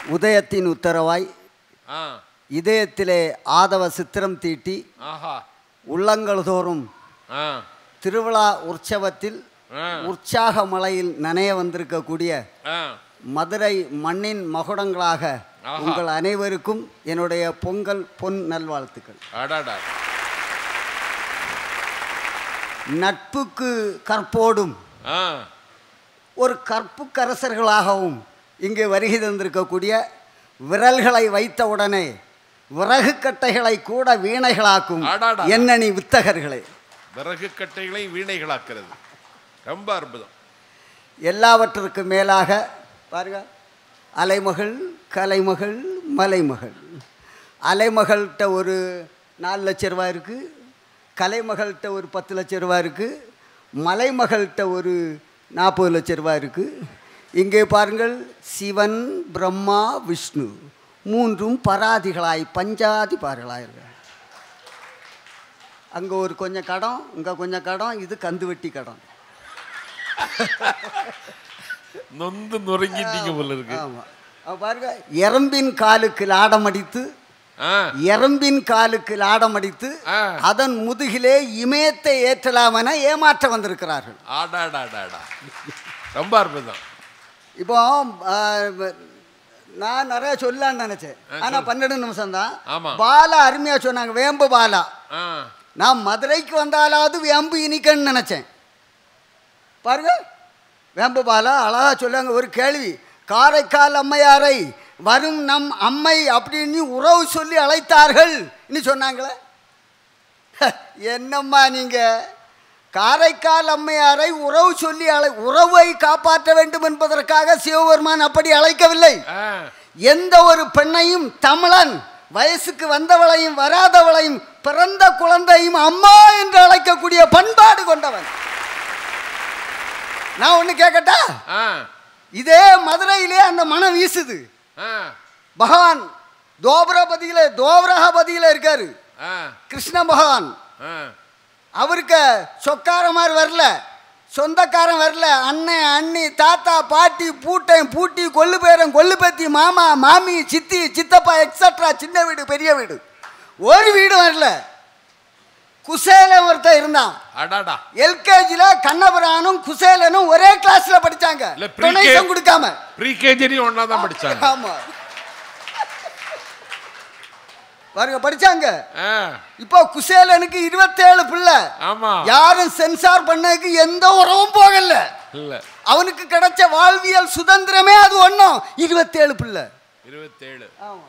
உதயத்தின் உத்தரவாய் ஆ இதயத்திலே ஆதவ சித்திரம் தீட்டி ஆஹா உள்ளங்கள் தோறும் ஆ திருவிழா உற்சவத்தில் ஆ உற்சாக மலையில் நனைய வந்திருக்கக்கூடிய ஆ மதுரை மண்ணின் மகுடங்களாக ஆஹா. உங்கள் அனைவருக்கும் என்னுடைய பொங்கல் பொன் நல்வாழ்த்துக்கள் அடாடா நட்புக்கு கற்போடும் ஆ ஒரு கற்புக்கரசர்களாகவும் இங்கே வருகை தந்திருக்கக்கூடிய விரல்களை வைத்த உடனே விறகு கட்டைகளை கூட வீணைகளாக்கும் அடாடா. எண்ணணி வித்தகர்களே விறகு கட்டைகளை வீணைகளாக்குறது ரொம்ப அற்புதம் எல்லாவற்றிற்கு மேலாக பாருங்க அலைமகள் கலைமகள் மலைமகள் அலைமகள்கிட்ட ஒரு நாலு லட்ச ரூபா இருக்குது கலைமகள்கிட்ட ஒரு பத்து லட்ச ரூபா இருக்குது மலைமகள்கிட்ட ஒரு நாற்பது லட்ச ரூபா இருக்குது இங்கே பாருங்கள் சிவன் பிரம்மா விஷ்ணு மூன்றும் பராதிகளாய் பஞ்சாதி பார்களாய் இருக்க அங்கே ஒரு கொஞ்சம் கடம் இங்கே கொஞ்சம் கடம் இது கந்து வெட்டி கடம் நொந்து நொறுங்கிட்டீங்க போல இருக்கு ஆமா அப்ப பாருங்க எறும்பின் காலுக்கு லாடமடித்து ஆ எறும்பின் காலுக்கு லாடமடித்து ஆ. அதன் முதுகிலே இமயத்தை ஏற்றலாம் என ஏமாற்ற வந்திருக்கிறார்கள் ஆடாடாடாடா ரொம்ப அற்புதம் இப்போ ஆ, நான் நிறைய சொல்லலாம்னு நினைச்சேன் ஆனா பன்னெண்டு நிமிஷம் தான் ஆமா. பாலா அருமையா சொன்னாங்க வேம்பு பாலா ஆ நான் மதுரைக்கு வந்தாலாவது வேம்பு இனிக்கன்னு நினைச்சேன் பாருங்க வேம்பு பாலா அழகா சொல்லுவாங்க ஒரு கேள்வி காரைக்கால் அம்மையாரை வரும் நம் அம்மை அப்படின்னு உறவு சொல்லி அழைத்தார்கள் இனி சொன்னாங்களே ஹ, என்னம்மா நீங்க காரைக்கால் அம்மையாரை உறவு சொல்லி அழை உறவை காப்பாற்ற வேண்டும் என்பதற்காக சிவபெருமான் அப்படி அழைக்கவில்லை ஆ எந்த ஒரு பெண்ணையும் தமிழன் வயசுக்கு வந்தவளையும் வராதவளையும் பிறந்த குழந்தையும் அம்மா என்று அழைக்கக்கூடிய பண்பாடு கொண்டவன் நான் ஒன்று கேட்கட்டா ஆ இதே மதுரையிலே அந்த மனம் வீசுது ஆ பகவான் தோபரபதியில தோபரகபதியில இருக்காரு ஆ கிருஷ்ண பகவான் ஆ அவருக்கு சொக்கார மாதிரி வரல சொந்தக்காரன் வரல அண்ணன் அண்ணி தாத்தா பாட்டி பூட்டன் பூட்டி கொள்ளு பேரன் கொள்ளு பேத்தி மாமா மாமி சித்தி சித்தப்பா எக்ஸட்ரா சின்ன வீடு பெரிய வீடு ஒரு வீடு வரல குசேலன் ஒருத்தன் இருந்தான் அடாடா எல்கேஜில கண்ணபுரானும் குசேலனும் ஒரே கிளாஸ்ல படிச்சாங்க இல்ல, pre-K டொனேஷன் கொடுக்காம ப்ரீ கேஜிலையும் ஒன்றா தான் படிச்சாங்க ஆமா பாருங்க படிச்சாங்க ஆ இப்போ குசேலனுக்கு இருபத்தேழு பிள்ளை ஆமா யாரும் சென்சார் பண்ணதுக்கு எந்த உறவும் போகல இல்ல அவனுக்கு கிடைச்ச வாழ்வியல் சுதந்திரமே அது ஒன்றும் இருபத்தேழு பிள்ளை இருபத்தேழு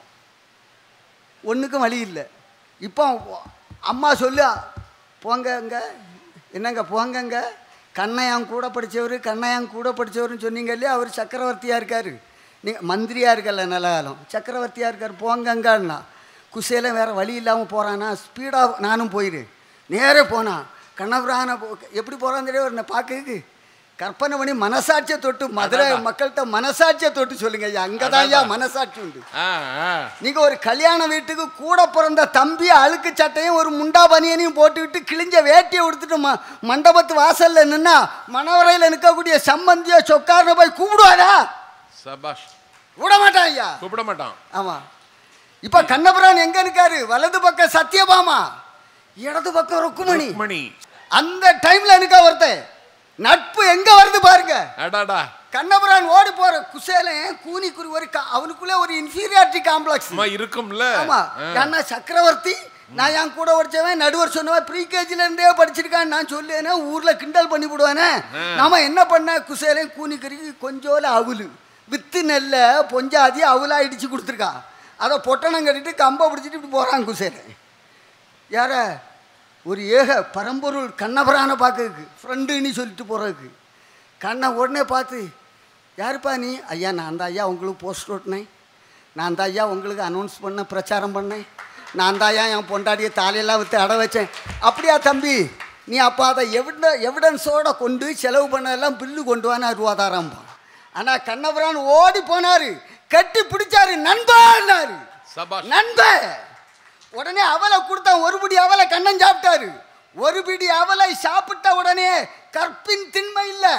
ஒன்றுக்கும் வழி இல்லை இப்போ அம்மா சொல்லு போங்கங்க என்னங்க போங்கங்க கண்ணையான் கூட படித்தவர் கண்ணையான் கூட படித்தவர்னு சொன்னீங்க இல்லையா அவர் சக்கரவர்த்தியாக இருக்கார் நீங்கள் மந்திரியாக இருக்கல நல்ல காலம் சக்கரவர்த்தியாக இருக்கார் போங்கங்கன்னா குசேல வேறு வழி இல்லாமல் போகிறானா ஸ்பீடாக நானும் போயிரு நேரே போனான் கண்ணபுரான எப்படி போகிறான்னு தெரியும் ஒரு பார்க்கறதுக்கு கற்பனை பண்ணி மனசாட்சியை தொட்டு மதுரை அடடா. மக்கள்கிட்ட மனசாட்சியை தொட்டு சொல்லுங்க ஐயா அங்கே தான் ஐயா அடடா. மனசாட்சி உண்டு ஆ ஆ நீங்க ஒரு கல்யாண வீட்டுக்கு கூட பிறந்த தம்பி அழுக்கு சட்டையும் ஒரு முண்டா பனியனையும் போட்டுக்கிட்டு கிழிஞ்ச வேட்டியை உடுத்துட்டு ம மண்டபத்து வாசல்ல நின்னா மணவரையில் நிற்கக்கூடிய சம்பந்திய சொக்காரனை போய் கூப்பிடுவாரா சபாஷ் விட மாட்டான் ஐயா கூப்பிட மாட்டான் ஆமா இப்ப கண்ணபுரான் எங்க இருக்காரு வலது பக்கம் சத்யபாமா இடது பக்கம் ருக்குமணி மணி அந்த டைம்ல நிக்க ஒருத்தன் நட்பு எங்க வருது பாருங்க அடாடா கண்ணபுரான் ஓடி போற குசேலன் கூனி குறி ஒரு கா- அவனுக்குள்ள ஒரு இன்ஃபீரியாரிட்டி காம்ப்ளெக்ஸ் அம்மா இருக்கும்ல ஆமா ஆ. ஏன்னா சக்கரவர்த்தி நான் என் கூட படிச்சவன் நடுவர் சொன்னவன் ப்ரீ கேஜில இருந்தே படிச்சிருக்கான்னு நான் சொல்லுவேனே ஊர்ல கிண்டல் பண்ணி விடுவானே ஆ. நாம என்ன பண்ண குசேலை கூனி கறி கொஞ்சோல அவுலு வித்து நெல்ல பொஞ்சாதி அவுலா இடிச்சு கொடுத்துருக்கா அதை பொட்டணம் கட்டிட்டு கம்பை பிடிச்சிட்டு இப்படி போறான் குசேலை யார ஒரு ஏக பரம்பொருள் கண்ணபுரான பார்க்கறதுக்கு ஃப்ரெண்டுன்னு சொல்லிட்டு போகிறதுக்கு கண்ணை உடனே பார்த்து யாருப்பா நீ ஐயா நான் தான் ஐயா உங்களுக்கு போஸ்ட் ஓட்டினேன் நான் தான் ஐயா உங்களுக்கு அனௌன்ஸ் பண்ணேன் பிரச்சாரம் பண்ணேன் நான் தான் ஐயா என் பொண்டாட்டியை தாலையெல்லாம் விற்று அட வச்சேன் அப்படியா தம்பி நீ அப்போ அதை எவிட எவிடன்ஸோட கொண்டு செலவு பண்ணதெல்லாம் பில்லு கொண்டு வானா ரூபாதாரம்பா ஆனால் கண்ணபுரான் ஓடி போனார் கட்டி பிடிச்சாரு நண்பான்னாரு சபாஷ் நண்பன் உடனே அவலை கொடுத்தான் ஒரு பிடி அவலை கண்ணன் சாப்பிட்டாரு ஒரு பிடி அவலை சாப்பிட்ட உடனே கற்பின் திண்மை இல்லை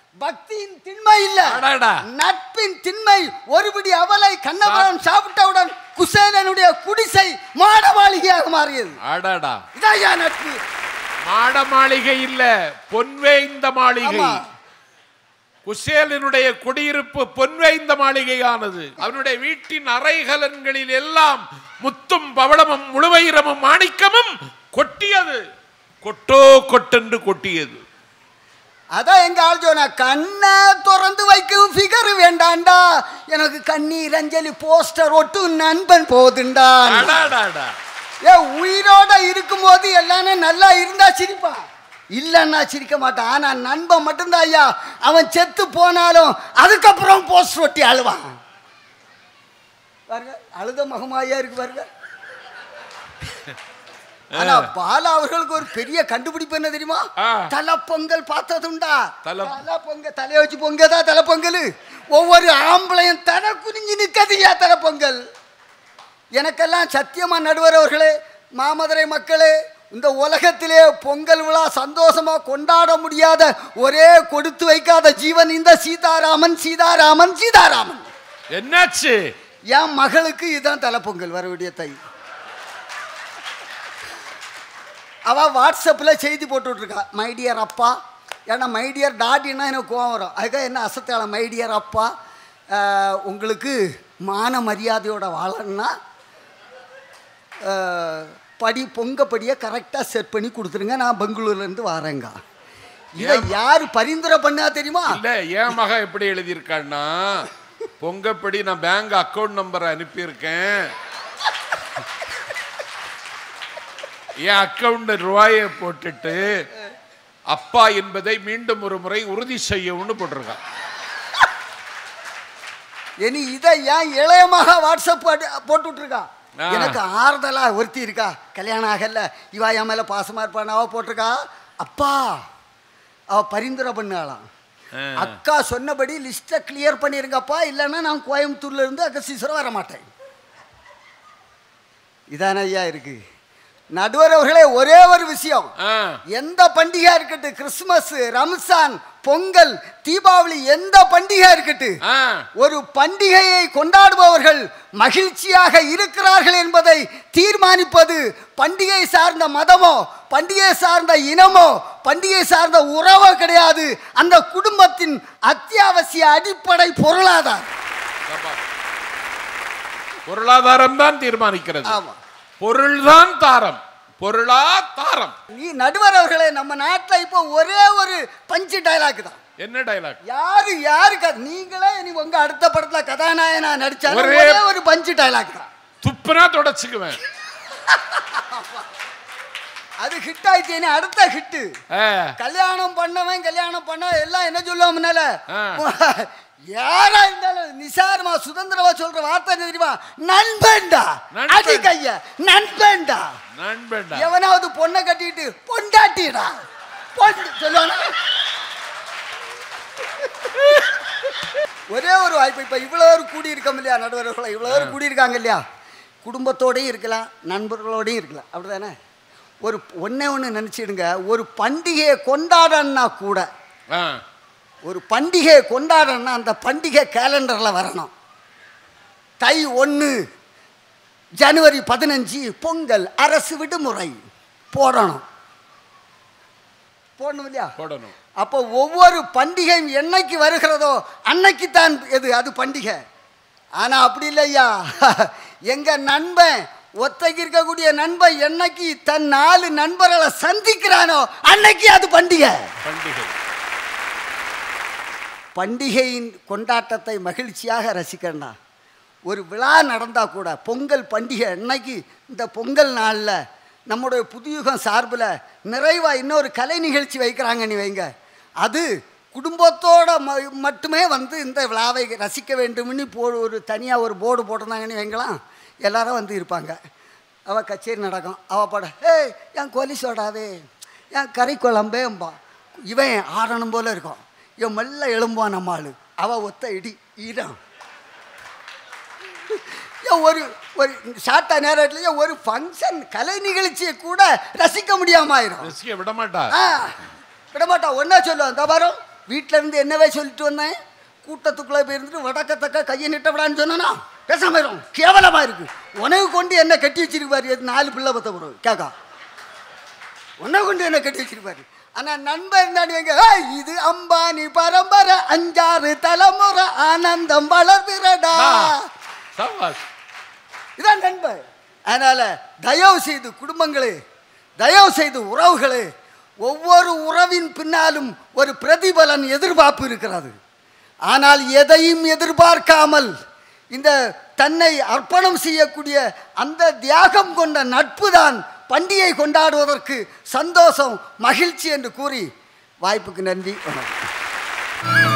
பக்தியின் திண்மை இல்ல அடடா. நட்பின் திண்மை ஒருபடி அவலை கண்ணபுரம் சாப்பிட்டவுடன் குசேலனுடைய குடிசை மாட மாளிகையாக மாறியது அடடா இதாயா நட்பு மாட மாளிகை இல்ல பொன்வேய்ந்த மாளிகை ஆமா. குசேலனுடைய குடியிருப்பு பொன்வேய்ந்த மாளிகையானது அவனுடைய வீட்டின் அறைகலன்களில் எல்லாம் முத்தும் பவளமும் முழுவயிரமும் மாணிக்கமும் கொட்டியது கொட்டோ கொட்டென்று கொட்டியது அதான் எங்க ஆள் சொன்னா கண்ணை திறந்து வைக்கும் ஃபிகர் வேண்டாண்டா எனக்கு கண்ணீர் அஞ்சலி போஸ்டர் ஒட்டு நண்பன் போதுண்டா அடாடாடா ஏ உயிரோட இருக்கும்போது எல்லாமே நல்லா இருந்தா சிரிப்பான் இல்லைன்னா சிரிக்க மாட்டான் ஆனா நண்பன் மட்டும்தான் ஐயா அவன் செத்து போனாலும் அதுக்கப்புறம் போஸ்டர் ஒட்டி அழுவான் பாருங்க அழுத முகமாயா இருக்கு பாருங்க ஆனா பாலா அவர்களுக்கு ஒரு பெரிய கண்டுபிடிப்பு என்ன தெரியுமா ஆ. தலை பொங்கல் பார்த்ததுண்டா தல- தலை பொங்கல் தலையை வச்சு பொங்கதான் தலை பொங்கல் ஒவ்வொரு ஆம்பளையும் தலை குனிஞ்சு நிற்கதுயா தலை பொங்கல் எனக்கெல்லாம் சத்தியமா நடுவர் அவர்களே மாமதுரை மக்களே இந்த உலகத்திலே பொங்கல் விழா சந்தோஷமா கொண்டாட முடியாத ஒரே கொடுத்து வைக்காத ஜீவன் இந்த சீதாராமன் சீதாராமன் சீதாராமன் என்னாச்சு என் மகளுக்கு இதுதான் தலை பொங்கல் வரக்கூடிய தை அவ வாட்ஸ்அப்பில் செய்தி போட்டுட்ருக்கா மை டியர் அப்பா ஏன்னா மை டியர் டாடின்னா எனக்கு கோவம் வரும் அதுக்காக என்ன அசத்தால மை டியர் அப்பா அஹ், உங்களுக்கு மான மரியாதையோட வாழணும்னா அஹ், படி பொங்க படியை கரெக்டாக செட் பண்ணி கொடுத்துருங்க நான் பெங்களூர்லேருந்து வரேங்க இதை யார் பரிந்துரை பண்ணா தெரியுமா இல்ல என் மக எப்படி எழுதியிருக்கான்னா பொங்கப்படி நான் பேங்க் அக்கவுண்ட் நம்பரை அனுப்பியிருக்கேன் என் அக்கவுண்ட் ரூபாயை போட்டுட்டு அப்பா என்பதை மீண்டும் ஒரு முறை உறுதி செய்யவும்னு போட்டிருக்கான் இனி இதை ஏன் இளையமாக வாட்ஸ்அப் போட்டு விட்ருக்கா ஆ. எனக்கு ஆறுதலா ஒருத்தி இருக்கா கல்யாணம் ஆகல இவா என் மேல பாசமா இருப்பான் அவ போட்டிருக்கா அப்பா அவ பரிந்துரை பண்ணாலாம் ஆ. அக்கா சொன்னபடி லிஸ்ட்டை கிளியர் பண்ணிருங்கப்பா இல்லைன்னா நான் கோயம்புத்தூர்ல இருந்து அகசீஸ்வரம் வர மாட்டேன் இதான ஐயா இருக்கு நடுவர் அவர்களே ஒரே ஒரு விஷயம் ஆ, எந்த பண்டிகையா இருக்கட்டும் கிறிஸ்துமஸ் ரம்சான் பொங்கல் தீபாவளி எந்த பண்டிகையா இருக்கட்டும் ஆ, ஒரு பண்டிகையை கொண்டாடுபவர்கள் மகிழ்ச்சியாக இருக்கிறார்கள் என்பதை தீர்மானிப்பது பண்டிகை சார்ந்த மதமோ பண்டிகை சார்ந்த இனமோ பண்டிகை சார்ந்த உறவோ கிடையாது அந்த குடும்பத்தின் அத்தியாவசிய அடிப்படை பொருளாதாரம் சபாஷ். பொருளாதாரம் தான் தீர்மானிக்கிறது ஆமா பொருள்தான் தாரம் பொருளா தாரம் நீ நடுவர் அவர்களே நம்ம நாட்டில் இப்போ ஒரே ஒரு பஞ்சு டைலாக் தான் என்ன டைலாக் யாரு யாருக்கு நீங்களே இனி உங்க அடுத்த படத்துல கதாநாயகனா நடிச்சாலும் ஒரே- ஒரே ஒரு பஞ்சு டைலாக் தான் துப்புனா தொடச்சுக்குவேன் அது ஹிட் ஆயிடுச்சு அடுத்த ஹிட்டு ஆ, கல்யாணம் பண்ணவன் கல்யாணம் பண்ண எல்லாம் என்ன சொல்லுவோம் முன்னால ஆ. யாரா இருந்தாலும் நிசாரமா சுதந்திரமா சொல்ற வார்த்தை என்ன தெரியுமா நண்பன்டா நண்பன். அடி கைய நண்பன்டா நண்பன்டா எவனாவது பொண்ணை கட்டிட்டு பொண்டாட்டிடா பொண்டு சொல்லுவானா ஒரே ஒரு வாய்ப்பு இப்போ இவ்வளோ ஒரு கூடி இருக்கோம் இல்லையா நடுவர்களை இவ்வளோ ஒரு கூடி இருக்காங்க இல்லையா குடும்பத்தோடையும் இருக்கலாம் நண்பர்களோடையும் இருக்கலாம் அப்படிதானே ஒரு ஒண்ணே ஒன்று நினச்சிடுங்க ஒரு பண்டிகையை கொண்டாடன்னா கூட ஆ, ஒரு பண்டிகையை கொண்டாடணும்னா அந்த பண்டிகை கேலண்டரில் வரணும் தை ஒன்று ஜனவரி பதினஞ்சு பொங்கல் அரசு விடுமுறை போடணும் போடணும் இல்லையா போடணும் அப்போ ஒவ்வொரு பண்டிகையும் என்னைக்கு வருகிறதோ அன்னைக்கு தான் எது அது பண்டிகை ஆனால் அப்படி இல்லையா எங்க நண்பன் ஒத்தைக்கு இருக்கக்கூடிய நண்பன் என்னைக்கு தன் நாலு நண்பர்களை சந்திக்கிறானோ அன்னைக்கு அது பண்டிகை பண்டிகை பண்டிகையின் கொண்டாட்டத்தை மகிழ்ச்சியாக ரசிக்கண்டா ஒரு விழா நடந்தால் கூட பொங்கல் பண்டிகை அன்னைக்கு இந்த பொங்கல் நாளில் நம்முடைய புதுயுகம் சார்பில் நிறைவாக இன்னொரு கலை நிகழ்ச்சி வைக்கிறாங்க நீ வைங்க அது குடும்பத்தோட ம மட்டுமே வந்து இந்த விழாவை ரசிக்க வேண்டும்னு போ ஒரு தனியாக ஒரு போர்டு போட்டிருந்தாங்கன்னு வைங்களாம் எல்லாரும் வந்து இருப்பாங்க அவள் கச்சேரி நடக்கும் அவள் பாட ஏய் என் கோலி சோடாவே என் கறி குழம்பேம்பா இவன் ஆடணும் போல இருக்கும் இவன் மெல்ல எழும்புவான் நம்ம ஆளு அவள் ஒத்த இடி ஈரம் ஏன் ஒரு ஒரு ஷார்ட்டா நேரத்துலயே ஒரு ஃபங்க்ஷன் கலை நிகழ்ச்சியை கூட ரசிக்க முடியாம ஆயிரும் ரசிக்க விட மாட்டா ஆ விடமாட்டா ஒன்றா சொல்லுவான் இந்த வரும் வீட்டில் இருந்து என்னவே சொல்லிட்டு வந்தேன் கூட்டத்துக்குள்ளே போயிருந்துட்டு வடக்கத்தக்க கையை நிட்டப்படான்னு சொன்னா பேசாம போயிடும் கேவலமாக இருக்கு உனக்கு கொண்டு என்ன கட்டி வச்சிருப்பாரு எது நாலு பிள்ளை பத்த போகிறோம் கேக்கா உன்னை கொண்டு என்ன கட்டி வச்சிருப்பாரு ஆனா நண்பர் இருந்தாடி எங்க "ஏய், இது அம்பானி பரம்பரை அஞ்சாறு தலைமுறை ஆனந்தம் வளர்பிறடா சபாஷ் இதான் நண்பர் அதனால தயவு செய்து குடும்பங்களே தயவு செய்து உறவுகளே ஒவ்வொரு உறவின் பின்னாலும் ஒரு பிரதிபலன் எதிர்பார்ப்பு இருக்கிறது ஆனால் எதையும் எதிர்பார்க்காமல் இந்த தன்னை அர்ப்பணம் செய்யக்கூடிய அந்த தியாகம் கொண்ட நட்பு தான் பண்டிகை கொண்டாடுவதற்கு சந்தோஷம் மகிழ்ச்சி என்று கூறி வாய்ப்புக்கு நன்றி வணக்கம்